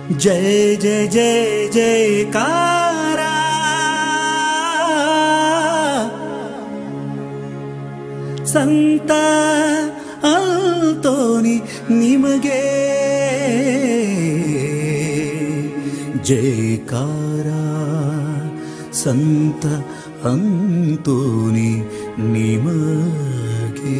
जय जय जय जयकारा ಸಂತ ಅಂತೋನಿ ನಿಮಗೆ ಜಯಕಾರ ಸಂತ ಅಂತೋನಿ ನಿಮಗೆ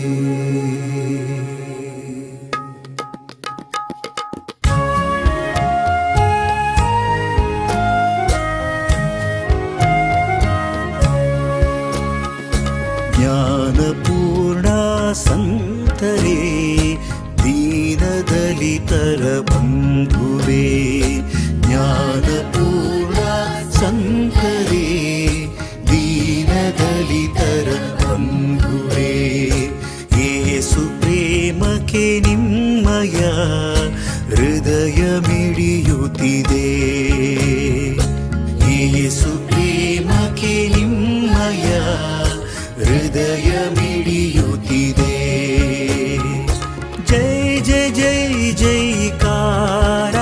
ಜ್ಞಾನಪೂರ್ಣ ಸಂತರೇ ದೀನದಲಿತರ ಬಂಧುವೇ ಜ್ಞಾನಪೂರ್ಣ ಸಂತರೇ ದೀನದಲಿತರ ಬಂಧುವೇ ಏಸು ಪ್ರೇಮಕ್ಕೆ ನಿಮ್ಮಯ ಹೃದಯ ಮಿಡಿಯುತ್ತಿದೆ ಏಸು ಪ್ರೇಮಕ್ಕೆ ನಿಮ್ಮಯ ಹೃದಯ ಮಿಡಿಯುತ್ತಿದೆ ಜೈ ಜೈ ಜೈ ಜೈಕಾರ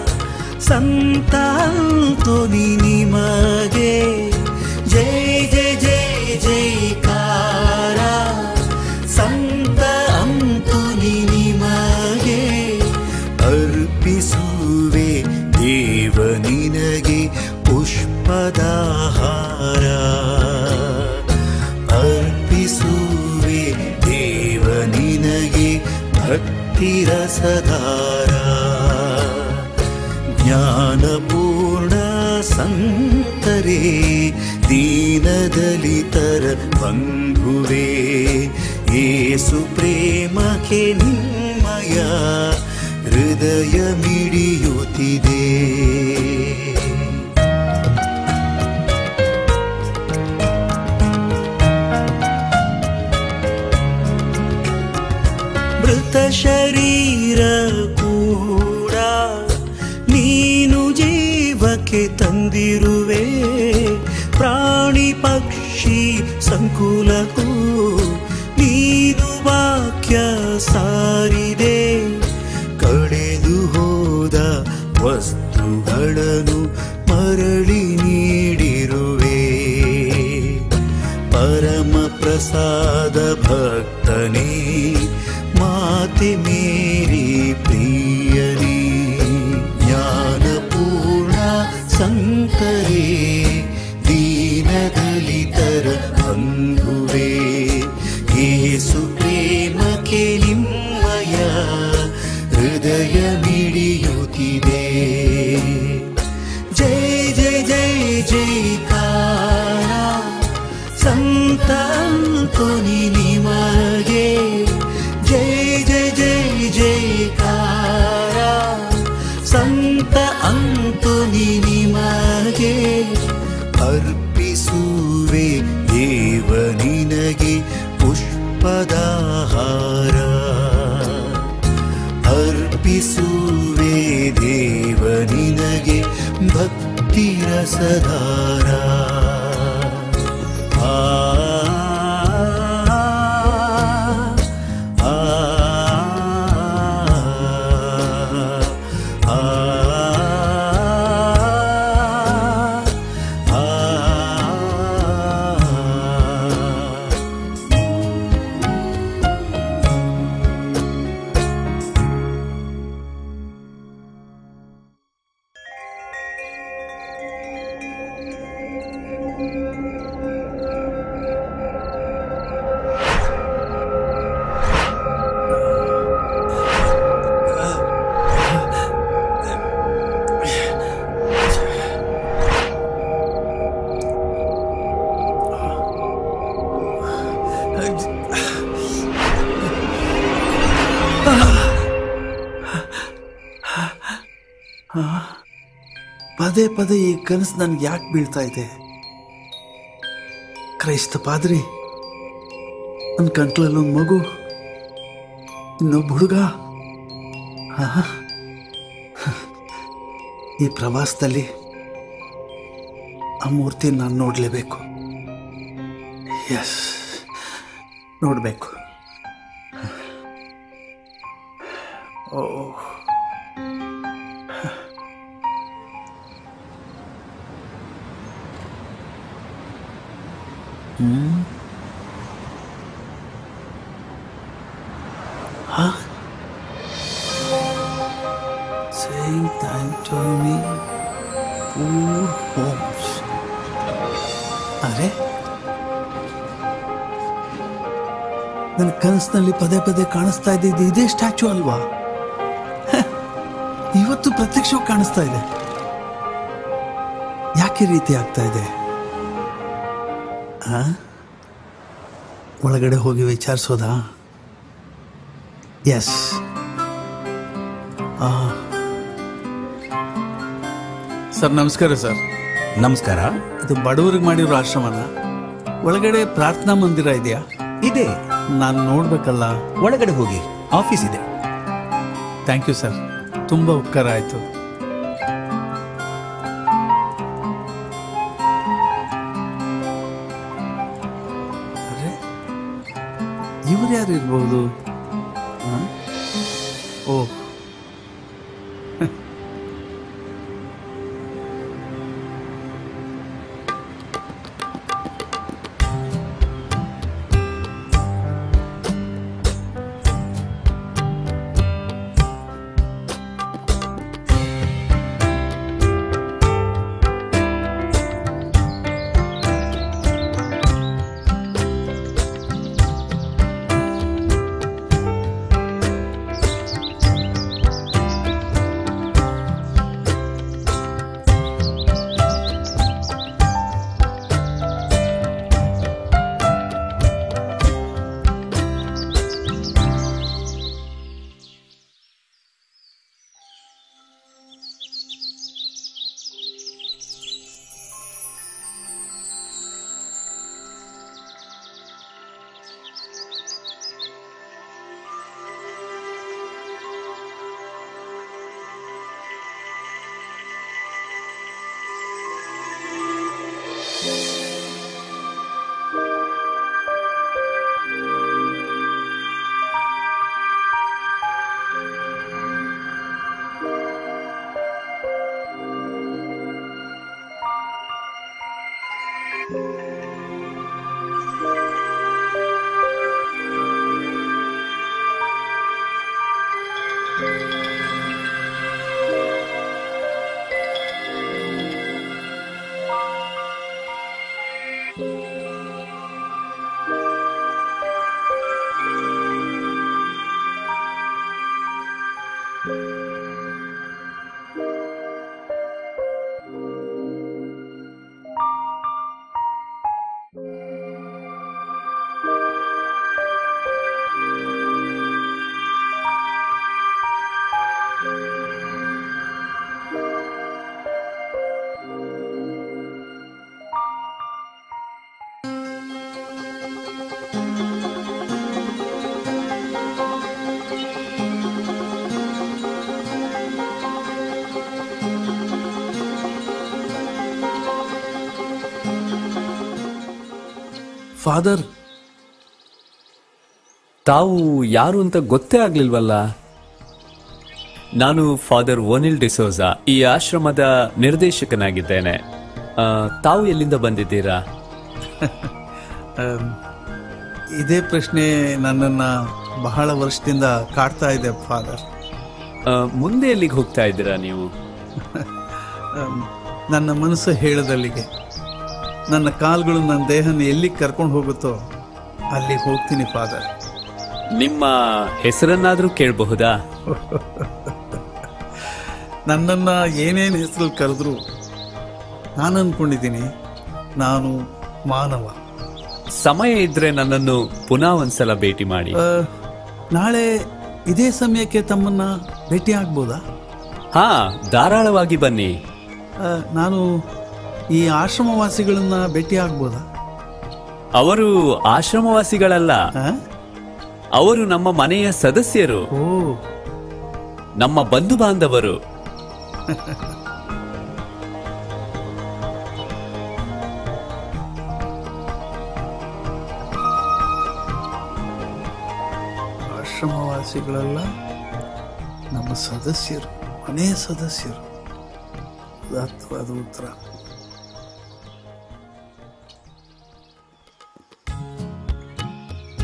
ಸಂತಾಂತೋನಿ ನಿಮಗೆ ಜೈ ಜೈ ಜೈ ಜೈಕಾರ ಸಂತ ಅಂತೋನಿ ನಿಮಗೆ ಅರ್ಪಿಸುವೆ ದೇವ ನಿನಗೆ ಪುಷ್ಪದಾಹಾರ ಅರ್ಪಿಸುವೆ ದೇವ ನಿನಗೆ ಭಕ್ತಿರ ಸದಾರ ಜ್ಞಾನಪೂರ್ಣ ಸಂತರೇ ದೀನದಲಿತರ ಬಂಧುವೇ ಏಸು ಪ್ರೇಮಕ್ಕೆ ನಿಮ್ಮಯ ಹೃದಯ ಮಿಡಿಯುತ್ತಿದೆ ಮೃತ ಶರೀರ ಕೂಡ ನೀನು ಜೀವಕ್ಕೆ ತಂದಿರುವೆ ಪ್ರಾಣಿ ಪಕ್ಷಿ ಸಂಕುಲಕ್ಕೂ ನೀನು ವಾಕ್ಯ ಸಾರಿದೆ ಕಳೆದು ಹೋದ ವಸ್ತುಗಳನ್ನು ಮರಳಿ ನೀಡಿರುವೆ ಪರಮ ಪ್ರಸಾದ ಭಕ್ತನೇ ಮಾತೆ ಮೇರಿ ಪ್ರಿಯನೇ ಜ್ಞಾನಪೂರ್ಣ ಸಂತರೇ ದೀನದಲಿತರ ಬಂಧುವೇ ಏಸು ಪ್ರೇಮಕ್ಕೆ ನಿಮ್ಮಯ ಹೃದಯ ಮಿಡಿಯುತ್ತಿದೆ ಜೈ ಜೈ ಜೈ ಜೈಕಾರ ಸಂತಾಂತೋನಿ ನಿಮಗೆ ಜೈ ಜೈ ಜೈ ಜೈಕಾರ ಸಂತ ಅಂತೋನಿ ನಿಮಗೆ ಅರ್ಪಿಸುವೆ ದೇವ ನಿನಗೆ ಪುಷ್ಪದಾಹಾರ ಅರ್ಪಿಸುವೆ ದೇವ ನಿನಗೆ ಭಕ್ತಿರ ಸದಾರ ಆ ಆ ಆ ಆ ಪದೇ ಪದೇ ಈ ಕನಸು ನನ್ಗೆ ಯಾಕೆ ಬೀಳ್ತಾ ಇದೆ ಕ್ರೈಸ್ತ ಪಾದ್ರಿ ನನ್ನ ಕಂಟ್ಲಲ್ಲಿ ಒಂದು ಮಗು ಇನ್ನೊಬ್ಬ ಹುಡುಗ ಆಹಾ. ಈ ಪ್ರವಾಸದಲ್ಲಿ ಆ ಮೂರ್ತಿ ನಾನು ನೋಡಲೇಬೇಕು ಎಸ್ ನೋಡಬೇಕು ಓ Saying thank to me, poor homes. ಅರೆ ನನ್ನ ಕನಸಿನಲ್ಲಿ ಪದೇ ಪದೇ ಕಾಣಿಸ್ತಾ ಇದ್ದಿದ್ದು ಇದೇ ಸ್ಟ್ಯಾಚು ಅಲ್ವಾ ಹ, ಇವತ್ತು ಪ್ರತ್ಯಕ್ಷವಾಗಿ ಕಾಣಿಸ್ತಾ ಇದೆ ಯಾಕೆ ಈ ರೀತಿ ಆಗ್ತಾ ಇದೆ ಆ? ಒಳಗಡೆ ಹೋಗಿ ವಿಚಾರಿಸೋದಾ ಎಸ್ ಸರ್ ನಮಸ್ಕಾರ ಸರ್ ನಮಸ್ಕಾರ ಇದು ಬಡವರಿಗೆ ಮಾಡಿರೋ ಆಶ್ರಮನ ಒಳಗಡೆ ಪ್ರಾರ್ಥನಾ ಮಂದಿರ ಇದೆಯಾ ಇದೆ ನಾನು ನೋಡ್ಬೇಕಲ್ಲ ಒಳಗಡೆ ಹೋಗಿ ಆಫೀಸ್ ಇದೆ ಥ್ಯಾಂಕ್ ಯು ಸರ್ ತುಂಬ ಉಪಕಾರ ಆಯಿತು ಅರೆ ಇವ್ರು ಯಾರು ಇರ್ಬೋದು ಆ? ಓ ಫಾದರ್ ತಾವು ಯಾರು ಅಂತ ಗೊತ್ತೇ ಆಗ್ಲಿಲ್ವಲ್ಲ ನಾನು ಫಾದರ್ ಓನಿಲ್ ಡಿಸೋಜಾ ಈ ಆಶ್ರಮದ ನಿರ್ದೇಶಕನಾಗಿದ್ದೇನೆ ಆ, ತಾವು ಎಲ್ಲಿಂದ ಬಂದಿದ್ದೀರಾ ಆಮ್, ಇದೇ ಪ್ರಶ್ನೆ ನನ್ನನ್ನು ಬಹಳ ವರ್ಷದಿಂದ ಕಾಡ್ತಾ ಇದೆ ಫಾದರ್ ಆ, ಮುಂದೆ ಎಲ್ಲಿಗೆ ಹೋಗ್ತಾ ಇದ್ದೀರಾ ನೀವು ಆಮ್, ನನ್ನ ಮನಸ್ಸು ಹೇಳದಲ್ಲಿಗೆ ನನ್ನ ಕಾಲ್ಗಳು ನನ್ನ ದೇಹನ ಎಲ್ಲಿಗೆ ಕರ್ಕೊಂಡು ಹೋಗುತ್ತೋ ಅಲ್ಲಿಗೆ ಹೋಗ್ತೀನಿ ಫಾದರ್ ನಿಮ್ಮ ಹೆಸರನ್ನಾದ್ರೂ ಕೇಳಬಹುದಾ ನನ್ನನ್ನು ಏನೇನು ಹೆಸರಲ್ಲಿ ಕರೆದ್ರು ನಾನು ಅಂದ್ಕೊಂಡಿದ್ದೀನಿ ನಾನು ಮಾನವ ಸಮಯ ಇದ್ರೆ ನನ್ನನ್ನು ಪುನಃ ಒಂದ್ಸಲ ಭೇಟಿ ಮಾಡಿ ಆ, ನಾಳೆ ಇದೇ ಸಮಯಕ್ಕೆ ತಮ್ಮನ್ನ ಭೇಟಿ ಆಗ್ಬೋದಾ ಹಾ ಧಾರಾಳವಾಗಿ ಬನ್ನಿ ಆ, ನಾನು ಈ ಆಶ್ರಮವಾಸಿಗಳನ್ನ ಭೇಟಿ ಆಗ್ಬೋದಾ ಅವರು ಆಶ್ರಮವಾಸಿಗಳಲ್ಲ ಆ? ಅವರು ನಮ್ಮ ಮನೆಯ ಸದಸ್ಯರು ಓ ನಮ್ಮ ಬಂಧು ಬಾಂಧವರು ಆಶ್ರಮವಾಸಿಗಳೆಲ್ಲ ನಮ್ಮ ಸದಸ್ಯರು ಮನೆಯ ಸದಸ್ಯರು ಉದಾತ್ತವಾದ ಉತ್ತರ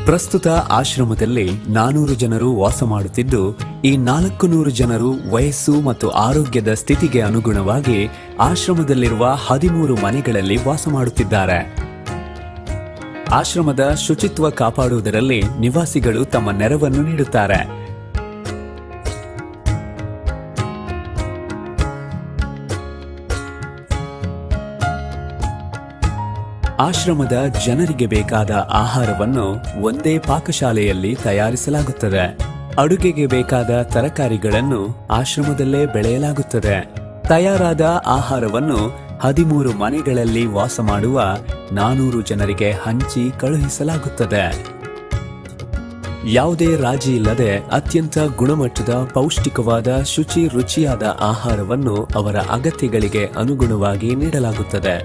ಪ್ರಸ್ತುತ ಆಶ್ರಮದಲ್ಲಿ ನಾನೂರು ಜನರು ವಾಸ ಮಾಡುತ್ತಿದ್ದು ಈ ನಾಲ್ಕು ನೂರು ಜನರು ವಯಸ್ಸು ಮತ್ತು ಆರೋಗ್ಯದ ಸ್ಥಿತಿಗೆ ಅನುಗುಣವಾಗಿ ಆಶ್ರಮದಲ್ಲಿರುವ ಹದಿಮೂರು ಮನೆಗಳಲ್ಲಿ ವಾಸ ಮಾಡುತ್ತಿದ್ದಾರೆ ಆಶ್ರಮದ ಶುಚಿತ್ವ ಕಾಪಾಡುವುದರಲ್ಲಿ ನಿವಾಸಿಗಳು ತಮ್ಮ ನೆರವನ್ನು ನೀಡುತ್ತಾರೆ ಆಶ್ರಮದ ಜನರಿಗೆ ಬೇಕಾದ ಆಹಾರವನ್ನು ಒಂದೇ ಪಾಕಶಾಲೆಯಲ್ಲಿ ತಯಾರಿಸಲಾಗುತ್ತದೆ ಅಡುಗೆಗೆ ಬೇಕಾದ ತರಕಾರಿಗಳನ್ನು ಆಶ್ರಮದಲ್ಲೇ ಬೆಳೆಯಲಾಗುತ್ತದೆ ತಯಾರಾದ ಆಹಾರವನ್ನು ಹದಿಮೂರು ಮನೆಗಳಲ್ಲಿ ವಾಸ ಮಾಡುವ ನಾನೂರು ಜನರಿಗೆ ಹಂಚಿ ಕಳುಹಿಸಲಾಗುತ್ತದೆ ಯಾವುದೇ ರಾಜಿ ಇಲ್ಲದೆ ಅತ್ಯಂತ ಗುಣಮಟ್ಟದ ಪೌಷ್ಟಿಕವಾದ ಶುಚಿ ರುಚಿಯಾದ ಆಹಾರವನ್ನು ಅವರ ಅಗತ್ಯಗಳಿಗೆ ಅನುಗುಣವಾಗಿ ನೀಡಲಾಗುತ್ತದೆ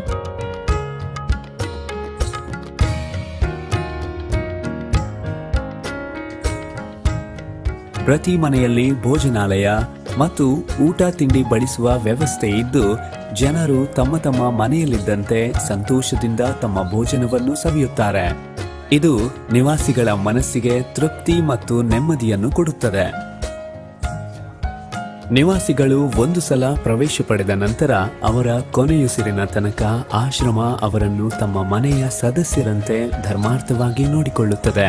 ಪ್ರತಿ ಮನೆಯಲ್ಲಿ ಭೋಜನಾಲಯ ಮತ್ತು ಊಟ ತಿಂಡಿ ಬಡಿಸುವ ವ್ಯವಸ್ಥೆ ಇದ್ದು ಜನರು ತಮ್ಮ ತಮ್ಮ ಮನೆಯಲ್ಲಿದ್ದಂತೆ ಸಂತೋಷದಿಂದ ತಮ್ಮ ಭೋಜನವನ್ನು ಸವಿಯುತ್ತಾರೆ ಇದು ನಿವಾಸಿಗಳ ಮನಸ್ಸಿಗೆ ತೃಪ್ತಿ ಮತ್ತು ನೆಮ್ಮದಿಯನ್ನು ಕೊಡುತ್ತದೆ ನಿವಾಸಿಗಳು ಒಂದು ಸಲ ಪ್ರವೇಶ ಪಡೆದ ನಂತರ ಅವರ ಕೊನೆಯುಸಿರಿನ ತನಕ ಆಶ್ರಮ ಅವರನ್ನು ತಮ್ಮ ಮನೆಯ ಸದಸ್ಯರಂತೆ ಧರ್ಮಾರ್ಥವಾಗಿ ನೋಡಿಕೊಳ್ಳುತ್ತದೆ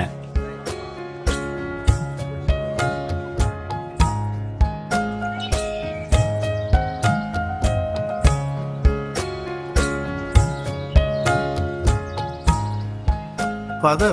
ಫಾದರ್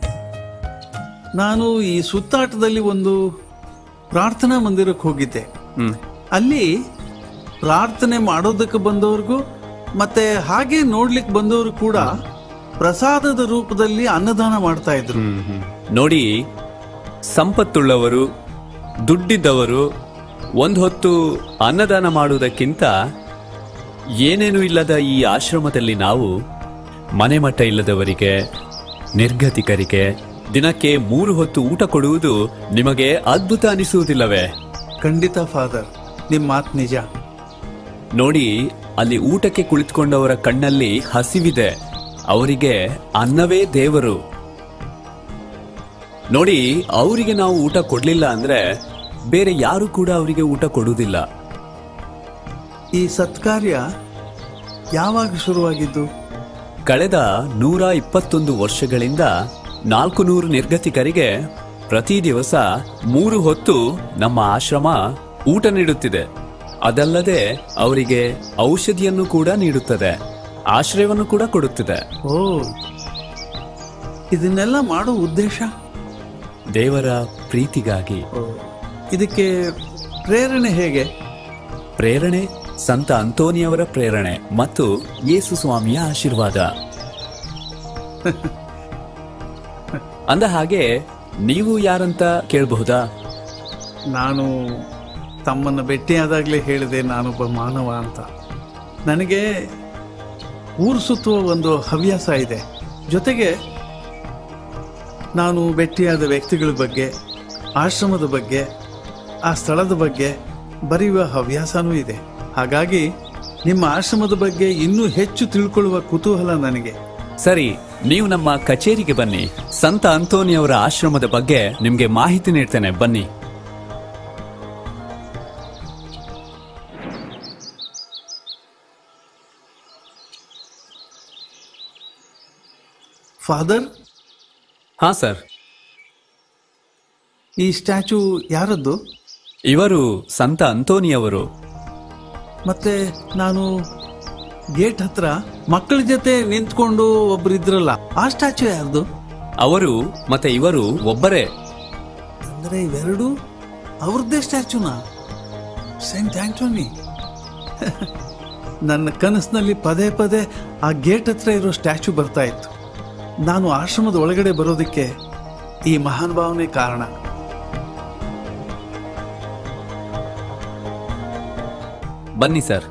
ನಾನು ಈ ಸುತ್ತಾಟದಲ್ಲಿ ಒಂದು ಪ್ರಾರ್ಥನಾ ಮಂದಿರಕ್ಕೆ ಹೋಗಿದ್ದೆ ಅಲ್ಲಿ ಪ್ರಾರ್ಥನೆ ಮಾಡೋದಕ್ಕೆ ಬಂದವ್ರಿಗೂ ಮತ್ತೆ ಹಾಗೆ ನೋಡ್ಲಿಕ್ಕೆ ಬಂದವರು ಕೂಡ ಪ್ರಸಾದದ ರೂಪದಲ್ಲಿ ಅನ್ನದಾನ ಮಾಡ್ತಾ ಇದ್ರು ನೋಡಿ ಸಂಪತ್ತುಳ್ಳವರು ದುಡ್ಡಿದ್ದವರು ಒಂದು ಹೊತ್ತು ಅನ್ನದಾನ ಮಾಡುವುದಕ್ಕಿಂತ ಏನೇನು ಇಲ್ಲದ ಈ ಆಶ್ರಮದಲ್ಲಿ ನಾವು ಮನೆ ಮಟ್ಟ ಇಲ್ಲದವರಿಗೆ ನಿರ್ಗತಿಕರಿಗೆ ದಿನಕ್ಕೆ ಮೂರು ಹೊತ್ತು ಊಟ ಕೊಡುವುದು ನಿಮಗೆ ಅದ್ಭುತ ಅನಿಸುವುದಿಲ್ಲವೇ ಖಂಡಿತ ಫಾದರ್ ನಿಮ್ ಮಾತ್ ನಿಜ ನೋಡಿ ಅಲ್ಲಿ ಊಟಕ್ಕೆ ಕುಳಿತುಕೊಂಡವರ ಕಣ್ಣಲ್ಲಿ ಹಸಿವಿದೆ ಅವರಿಗೆ ಅನ್ನವೇ ದೇವರು ನೋಡಿ ಅವರಿಗೆ ನಾವು ಊಟ ಕೊಡ್ಲಿಲ್ಲ ಅಂದ್ರೆ ಬೇರೆ ಯಾರು ಕೂಡ ಅವರಿಗೆ ಊಟ ಕೊಡುವುದಿಲ್ಲ ಈ ಸತ್ಕಾರ್ಯ ಯಾವಾಗ ಶುರುವಾಗಿದ್ದು ಕಳೆದ ನೂರ ಇಪ್ಪತ್ತೊಂದು ವರ್ಷಗಳಿಂದ ನಾಲ್ಕು ನೂರು ನಿರ್ಗತಿಕರಿಗೆ ಪ್ರತಿ ದಿವಸ ಮೂರು ಹೊತ್ತು ನಮ್ಮ ಆಶ್ರಮ ಊಟ ನೀಡುತ್ತಿದೆ ಅದಲ್ಲದೆ ಅವರಿಗೆ ಔಷಧಿಯನ್ನು ಕೂಡ ನೀಡುತ್ತದೆ ಆಶ್ರಯವನ್ನು ಕೂಡ ಕೊಡುತ್ತಿದೆ ಓ ಇದನ್ನೆಲ್ಲ ಮಾಡೋ ಉದ್ದೇಶ ದೇವರ ಪ್ರೀತಿಗಾಗಿ ಓ, ಇದಕ್ಕೆ ಪ್ರೇರಣೆ ಹೇಗೆ ಪ್ರೇರಣೆ ಸಂತ ಅಂತೋನಿಯವರ ಪ್ರೇರಣೆ ಮತ್ತು ಯೇಸು ಸ್ವಾಮಿಯ ಆಶೀರ್ವಾದ ಅಂದ ಹಾಗೆ ನೀವು ಯಾರಂತ ಕೇಳಬಹುದಾ ನಾನು ತಮ್ಮನ್ನು ಭೇಟಿಯಾದಾಗಲೇ ಹೇಳಿದೆ ನಾನೊಬ್ಬ ಮಾನವ ಅಂತ ನನಗೆ ಊರು ಸುತ್ತುವ ಒಂದು ಹವ್ಯಾಸ ಇದೆ ಜೊತೆಗೆ ನಾನು ಭೇಟಿಯಾದ ವ್ಯಕ್ತಿಗಳ ಬಗ್ಗೆ ಆಶ್ರಮದ ಬಗ್ಗೆ ಆ ಸ್ಥಳದ ಬಗ್ಗೆ ಬರೆಯುವ ಹವ್ಯಾಸನೂ ಇದೆ ಹಾಗಾಗಿ ನಿಮ್ಮ ಆಶ್ರಮದ ಬಗ್ಗೆ ಇನ್ನೂ ಹೆಚ್ಚು ತಿಳ್ಕೊಳ್ಳುವ ಕುತೂಹಲ ನನಗೆ ಸರಿ ನೀವು ನಮ್ಮ ಕಚೇರಿಗೆ ಬನ್ನಿ ಸಂತ ಅಂತೋನಿಯವರ ಆಶ್ರಮದ ಬಗ್ಗೆ ನಿಮ್ಗೆ ಮಾಹಿತಿ ನೀಡ್ತೇನೆ ಬನ್ನಿ ಫಾದರ್ ಹಾ ಸರ್ ಈ ಸ್ಟ್ಯಾಚು ಯಾರದ್ದು ಇವರು ಸಂತ ಅಂತೋನಿಯವರು ಮತ್ತೆ ನಾನು ಗೇಟ್ ಹತ್ರ ಮಕ್ಕಳ ಜೊತೆ ನಿಂತ್ಕೊಂಡು ಒಬ್ರು ಇದ್ರಲ್ಲ ಆ ಸ್ಟ್ಯಾಚು ಯಾರ್ದು ಅವರು ಮತ್ತೆ ಇವರು ಒಬ್ಬರೇ ಅಂದ್ರೆ ಇವೆರಡು ಅವ್ರದ್ದೇ ಸ್ಟ್ಯಾಚುನಾ ಸೇಂಟ್ ಆಂಟೋನಿ ನನ್ನ ಕನಸಿನಲ್ಲಿ ಪದೇ ಪದೇ ಆ ಗೇಟ್ ಹತ್ರ ಇರೋ ಸ್ಟ್ಯಾಚು ಬರ್ತಾ ಇತ್ತು ನಾನು ಆಶ್ರಮದ ಒಳಗಡೆ ಬರೋದಕ್ಕೆ ಈ ಮಹಾನ್ ಭಾವನೆ ಕಾರಣ ಬನ್ನಿ ಸರ್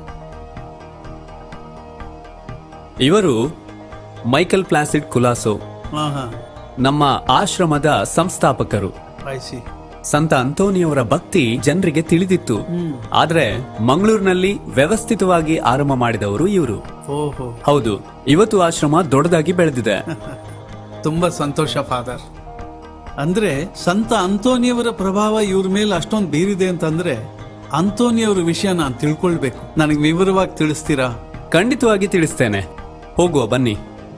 ಇವರು ಮೈಕಲ್ ಪ್ಲಾಸಿಡ್ ಕುಲಾಸೋ ಹಾ ಹಾ ನಮ್ಮ ಆಶ್ರಮದ ಸಂಸ್ಥಾಪಕರು ಆಯ್ಸಿ ಸಂತ ಅಂತೋನಿಯವರ ಭಕ್ತಿ ಜನರಿಗೆ ತಿಳಿದಿತ್ತು ಆದ್ರೆ ಮಂಗಳೂರಿನಲ್ಲಿ ವ್ಯವಸ್ಥಿತವಾಗಿ ಆರಂಭ ಮಾಡಿದವರು ಇವರು ಓಹೋ ಹೌದು ಇವತ್ತು ಆಶ್ರಮ ದೊಡ್ಡದಾಗಿ ಬೆಳೆದಿದೆ ತುಂಬಾ ಸಂತೋಷ ಫಾದರ್ ಅಂದ್ರೆ ಸಂತ ಅಂತೋನಿಯವರ ಪ್ರಭಾವ ಇವ್ರ ಮೇಲೆ ಅಷ್ಟೊಂದು ಬೀರಿದೆ ಅಂತಂದ್ರೆ ಅಂತೋನಿಯವರ ವಿಷಯ ನಾನು ತಿಳ್ಕೊಳ್ಬೇಕು ನನಗೆ ವಿವರವಾಗಿ ತಿಳಿಸ್ತೀರಾ ಖಂಡಿತವಾಗಿ ತಿಳಿಸ್ತೇನೆ ಹೋಗುವ ಬನ್ನಿ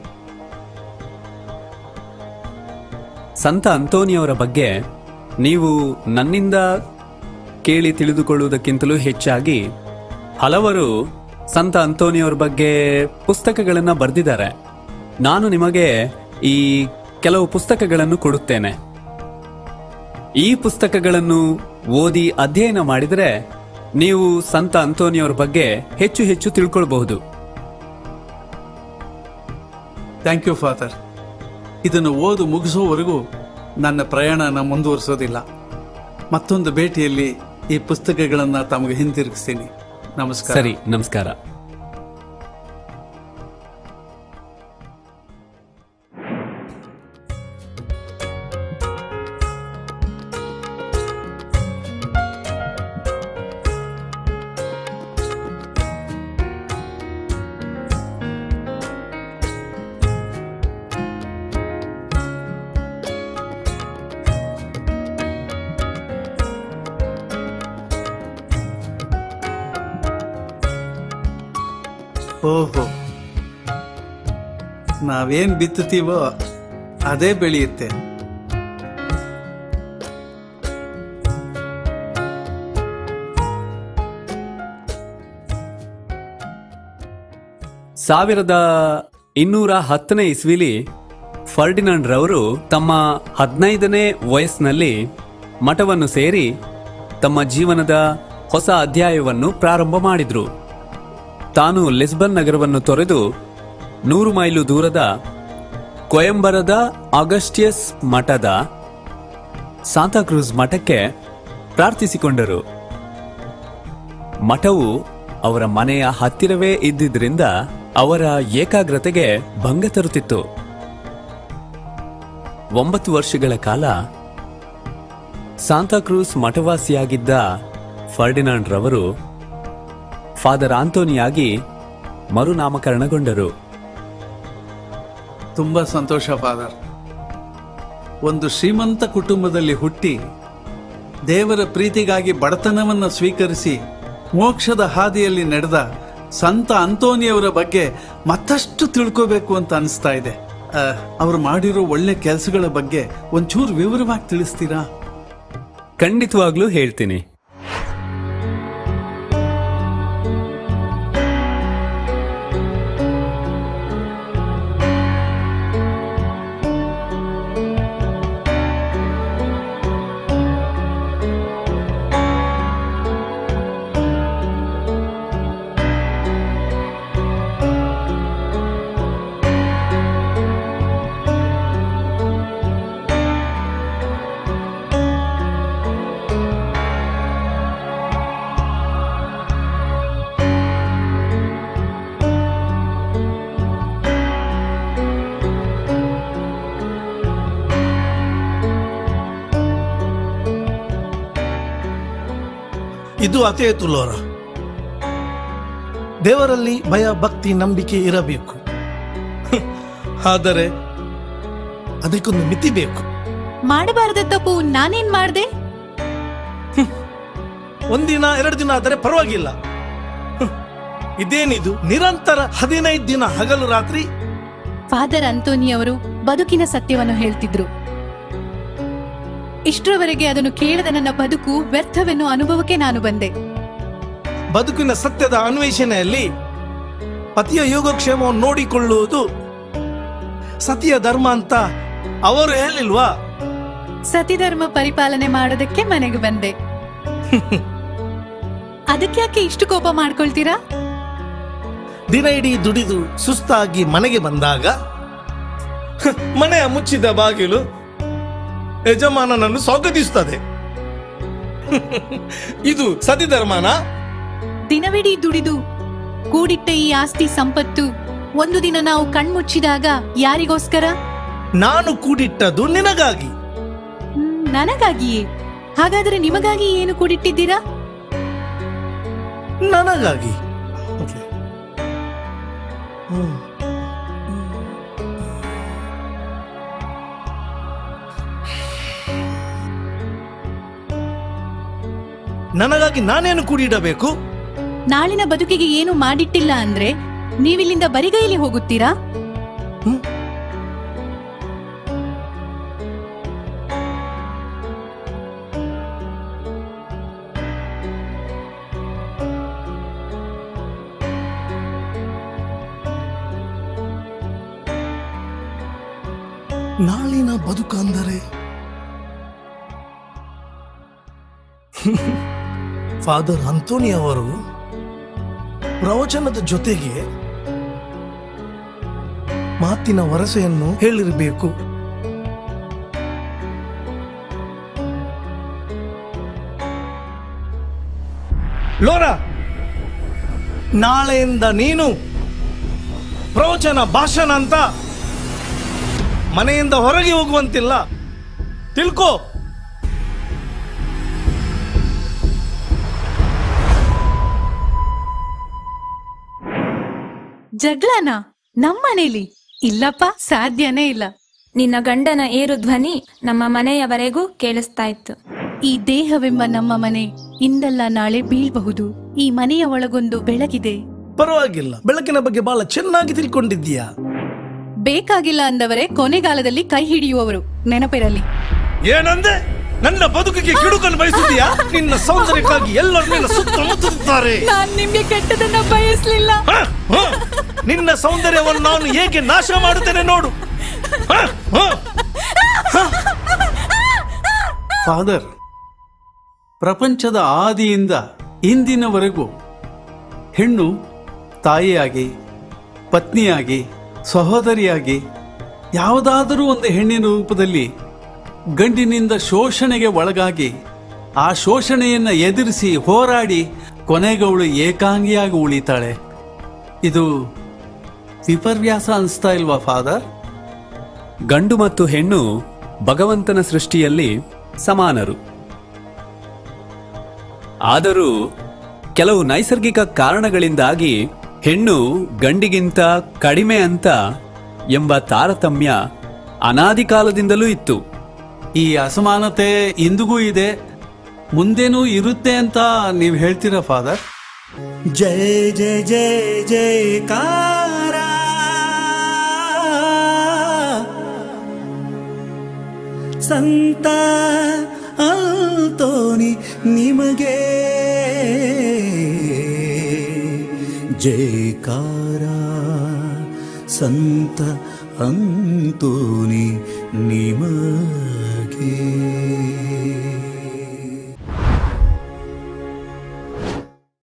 ಸಂತ ಅಂತೋನಿಯವರ ಬಗ್ಗೆ ನೀವು ನನ್ನಿಂದ ಕೇಳಿ ತಿಳಿದುಕೊಳ್ಳುವುದಕ್ಕಿಂತಲೂ ಹೆಚ್ಚಾಗಿ ಹಲವರು ಸಂತ ಅಂತೋನಿಯವರ ಬಗ್ಗೆ ಪುಸ್ತಕಗಳನ್ನು ಬರೆದಿದ್ದಾರೆ ನಾನು ನಿಮಗೆ ಈ ಕೆಲವು ಪುಸ್ತಕಗಳನ್ನು ಕೊಡುತ್ತೇನೆ ಈ ಪುಸ್ತಕಗಳನ್ನು ಓದಿ ಅಧ್ಯಯನ ಮಾಡಿದರೆ ನೀವು ಸಂತ ಅಂತೋನಿಯವರ ಬಗ್ಗೆ ಹೆಚ್ಚು ಹೆಚ್ಚು ತಿಳ್ಕೊಳ್ಬಹುದು ಥ್ಯಾಂಕ್ ಯು ಫಾದರ್ ಇದನ್ನು ಓದು ಮುಗಿಸೋವರೆಗೂ ನನ್ನ ಪ್ರಯಾಣನ ಮುಂದುವರಿಸೋದಿಲ್ಲ ಮತ್ತೊಂದು ಭೇಟಿಯಲ್ಲಿ ಈ ಪುಸ್ತಕಗಳನ್ನು ತಮಗೆ ಹಿಂತಿರುಗಿಸ್ತೀನಿ ನಮಸ್ಕಾರ ಸರಿ ನಮಸ್ಕಾರ ಓಹೋ ನಾವೇನ್ ಬಿತ್ತುತ್ತೀವೋ ಅದೇ ಬೆಳೆಯುತ್ತೆ ಸಾವಿರದ ಇನ್ನೂರ ಹತ್ತನೇ ಇಸ್ವಿಲಿ ಫರ್ಡಿನಾಂಡ್ ರವರು ತಮ್ಮ ಹದಿನೈದನೇ ವಯಸ್ಸಿನಲ್ಲಿ ಮಠವನ್ನು ಸೇರಿ ತಮ್ಮ ಜೀವನದ ಹೊಸ ಅಧ್ಯಾಯವನ್ನು ಪ್ರಾರಂಭ ಮಾಡಿದ್ರು ತಾನು ಲಿಸ್ಬನ್ ನಗರವನ್ನು ತೊರೆದು ನೂರು ಮೈಲು ದೂರದ ಕೊಯಂಬರದ ಆಗಸ್ಟಿಯಸ್ ಮಠದ ಸಾಂತಾಕ್ರೂಸ್ ಮಠಕ್ಕೆ ಪ್ರಾರ್ಥಿಸಿಕೊಂಡರು ಮಠವು ಅವರ ಮನೆಯ ಹತ್ತಿರವೇ ಇದ್ದಿದ್ರಿಂದ ಅವರ ಏಕಾಗ್ರತೆಗೆ ಭಂಗ ತರುತ್ತಿತ್ತು ಒಂಬತ್ತು ವರ್ಷಗಳ ಕಾಲ ಸಾಂತಾಕ್ರೂಸ್ ಮಠವಾಸಿಯಾಗಿದ್ದ ಫರ್ಡಿನಾಂಡ್ ರವರು ಫಾದರ್ ಆಂಟೋನಿಯಾಗಿ ಮರುನಾಮಕರಣಗೊಂಡರು ತುಂಬಾ ಸಂತೋಷ ಫಾದರ್ ಒಂದು ಶ್ರೀಮಂತ ಕುಟುಂಬದಲ್ಲಿ ಹುಟ್ಟಿ ದೇವರ ಪ್ರೀತಿಗಾಗಿ ಬಡತನವನ್ನು ಸ್ವೀಕರಿಸಿ ಮೋಕ್ಷದ ಹಾದಿಯಲ್ಲಿ ನಡೆದ ಸಂತ ಅಂತೋನಿಯವರ ಬಗ್ಗೆ ಮತ್ತಷ್ಟು ತಿಳ್ಕೋಬೇಕು ಅಂತ ಅನಿಸ್ತಾ ಇದೆ ಆ, ಅವ್ರು ಮಾಡಿರೋ ಒಳ್ಳೆ ಕೆಲಸಗಳ ಬಗ್ಗೆ ಒಂಚೂರು ವಿವರವಾಗಿ ತಿಳಿಸ್ತೀರಾ ಖಂಡಿತವಾಗ್ಲೂ ಹೇಳ್ತೀನಿ ಇದು ಅತೇ ತುಲೋರ ದೇವರಲ್ಲಿ ಭಯ ಭಕ್ತಿ ನಂಬಿಕೆ ಇರಬೇಕು ಆದರೆ ಅದಕ್ಕೊಂದು ಮಿತಿ ಬೇಕು ಮಾಡಬಾರದ ತಪ್ಪು ನಾನೇನ್ ಮಾಡ್ದೆ ಒಂದಿನ ಎರಡು ದಿನ ಆದರೆ ಪರವಾಗಿಲ್ಲ ಹ್ಮ್. ಇದೇನಿದು ನಿರಂತರ ಹದಿನೈದು ದಿನ ಹಗಲು ರಾತ್ರಿ ಫಾದರ್ ಅಂತೋನಿ ಅವರು ಬದುಕಿನ ಸತ್ಯವನ್ನು ಹೇಳ್ತಿದ್ರು ಇಷ್ಟರವರೆಗೆ ಅದನ್ನು ಕೇಳದ ನನ್ನ ಬದುಕು ವ್ಯರ್ಥವೆನ್ನೋ ಅನುಭವಕ್ಕೆ ನಾನು ಬಂದೆ ಬದುಕಿನ ಸತ್ಯದ ಅನ್ವೇಷಣೆಯಲ್ಲಿ ಪತಿಯ ಯೋಗಕ್ಷೇಮವನ್ನು ನೋಡಿಕೊಳ್ಳುವುದು ಸತಿಯ ಧರ್ಮ ಅಂತ ಅವರು ಹೇಳಿಲ್ವಾ ಸತಿಧರ್ಮ ಪರಿಪಾಲನೆ ಮಾಡೋದಕ್ಕೆ ಮನೆಗೆ ಬಂದೆ ಅದಕ್ಯಾಕೆ ಇಷ್ಟು ಕೋಪ ಮಾಡ್ಕೊಳ್ತೀರಾ ದಿನ ಇಡೀ ದುಡಿದು ಸುಸ್ತಾಗಿ ಮನೆಗೆ ಬಂದಾಗ ಹ, ಮನೆಯ ಮುಚ್ಚಿದ ಬಾಗಿಲು ಯಜಮಾನನನ್ನು ಸ್ವಾಗತಿಸುತ್ತದೆ ಇದು ಸತಿ ಧರ್ಮನಾ ದಿನವಿಡೀ ದುಡಿದು ಕೂಡಿಟ್ಟ ಈ ಆಸ್ತಿ ಸಂಪತ್ತು ಒಂದು ದಿನ ನಾವು ಕಣ್ಮುಚ್ಚಿದಾಗ ಯಾರಿಗೋಸ್ಕರ ನಾನು ಕೂಡಿಟ್ಟದ್ದು ನಿನಗಾಗಿ ಹ್ಮ್, ನನಗಾಗಿಯೇ ಹಾಗಾದ್ರೆ ನಿಮಗಾಗಿ ಏನು ಕೂಡಿಟ್ಟಿದ್ದೀರಾ ನನಗಾಗಿ Okay. ಹ್ಮ್. ನನಗಾಗಿ ನಾನೇನು ಕೂಡಿಡಬೇಕು ನಾಳಿನ ಬದುಕಿಗೆ ಏನು ಮಾಡಿಟ್ಟಿಲ್ಲ ಅಂದ್ರೆ ನೀವಿಲ್ಲಿಂದ ಬರಿಗೈಲಿ ಹೋಗುತ್ತೀರಾ ಹ್ಮ್? ನಾಳಿನ ಬದುಕು ಅಂದರೆ ಫಾದರ್ ಅಂತೋನಿ ಅವರು ಪ್ರವಚನದ ಜೊತೆಗೆ ಮಾತಿನ ವರಸೆಯನ್ನು ಹೇಳಿರಬೇಕು ಲೋರಾ ನಾಳೆಯಿಂದ ನೀನು ಪ್ರವಚನ ಭಾಷಣ ಅಂತ ಮನೆಯಿಂದ ಹೊರಗೆ ಹೋಗುವಂತಿಲ್ಲ ತಿಳ್ಕೋ ಜಗಳನ ನಮ್ಮನೇಲಿ ಇಲ್ಲಪ್ಪ ಸಾಧ್ಯನೇ ಇಲ್ಲ ನಿನ್ನ ಗಂಡನ ಏರು ಧ್ವನಿ ನಮ್ಮ ಮನೆಯವರೆಗೂ ಕೇಳಿಸ್ತಾ ಇತ್ತು ಈ ದೇಹವೆಂಬ ನಮ್ಮ ಮನೆ ಇಂದಲ್ಲ ನಾಳೆ ಬೀಳ್ಬಹುದು ಈ ಮನೆಯ ಒಳಗೊಂದು ಬೆಳಗಿದೆ ಪರವಾಗಿಲ್ಲ ಬೆಳಕಿನ ಬಗ್ಗೆ ಬಹಳ ಚೆನ್ನಾಗಿ ತಿಳ್ಕೊಂಡಿದ್ದೀಯಾ ಬೇಕಾಗಿಲ್ಲ ಅಂದವರೇ ಕೊನೆಗಾಲದಲ್ಲಿ ಕೈ ಹಿಡಿಯುವವರು ನೆನಪಿರಲಿ ಏನಂದೆ ನನ್ನ ಬದುಕಿಗೆ ಕಿಡುಕನ್ನು ಬಯಸುತ್ತೀಯಾ ನಿನ್ನ ಸೌಂದರ್ಯಕ್ಕಾಗಿ ಎಲ್ಲರೂ ನಿನ್ನ ಸುತ್ತಮುತ್ತುತ್ತಾರೆ ನಾನ್ ನಿಮ್ಗೆ ಕೆಟ್ಟದನ್ನ ಬಯಸ್ಲಿಲ್ಲ ಹ? ಹ? ನಿನ್ನ ಸೌಂದರ್ಯವನ್ನು ನಾನು ಹೇಗೆ ನಾಶ ಮಾಡುತ್ತೇನೆ ನೋಡು ಹ? ಹ? ಫಾದರ್ ಪ್ರಪಂಚದ ಆದಿಯಿಂದ ಇಂದಿನವರೆಗೂ ಹೆಣ್ಣು ತಾಯಿಯಾಗಿ ಪತ್ನಿಯಾಗಿ ಸಹೋದರಿಯಾಗಿ ಯಾವುದಾದರೂ ಒಂದು ಹೆಣ್ಣಿನ ರೂಪದಲ್ಲಿ ಗಂಡಿನಿಂದ ಶೋಷಣೆಗೆ ಒಳಗಾಗಿ ಆ ಶೋಷಣೆಯನ್ನು ಎದುರಿಸಿ ಹೋರಾಡಿ ಕೊನೆಗವಳು ಏಕಾಂಗಿಯಾಗಿ ಉಳಿತಾಳೆ ಇದು ವಿಪರ್ಯಾಸ ಅನಿಸ್ತಾ ಇಲ್ವಾ ಫಾದರ್ ಗಂಡು ಮತ್ತು ಹೆಣ್ಣು ಭಗವಂತನ ಸೃಷ್ಟಿಯಲ್ಲಿ ಸಮಾನರು ಆದರೂ ಕೆಲವು ನೈಸರ್ಗಿಕ ಕಾರಣಗಳಿಂದಾಗಿ ಹೆಣ್ಣು ಗಂಡಿಗಿಂತ ಕಡಿಮೆ ಅಂತ ಎಂಬ ತಾರತಮ್ಯ ಅನಾದಿ ಕಾಲದಿಂದಲೂ ಇತ್ತು ಈ ಅಸಮಾನತೆ ಇಂದಿಗೂ ಇದೆ ಮುಂದೇನೂ ಇರುತ್ತೆ ಅಂತ ನೀವು ಹೇಳ್ತೀರಾ ಫಾದರ್ ಜಯ ಜಯ ಜಯ ಜಯಕಾರ ಸಂತ ಅಂತೋನಿ ನಿಮಗೆ ಜಯಕಾರ ಸಂತ ಅಂತೋನಿ ನಿಮಗೆ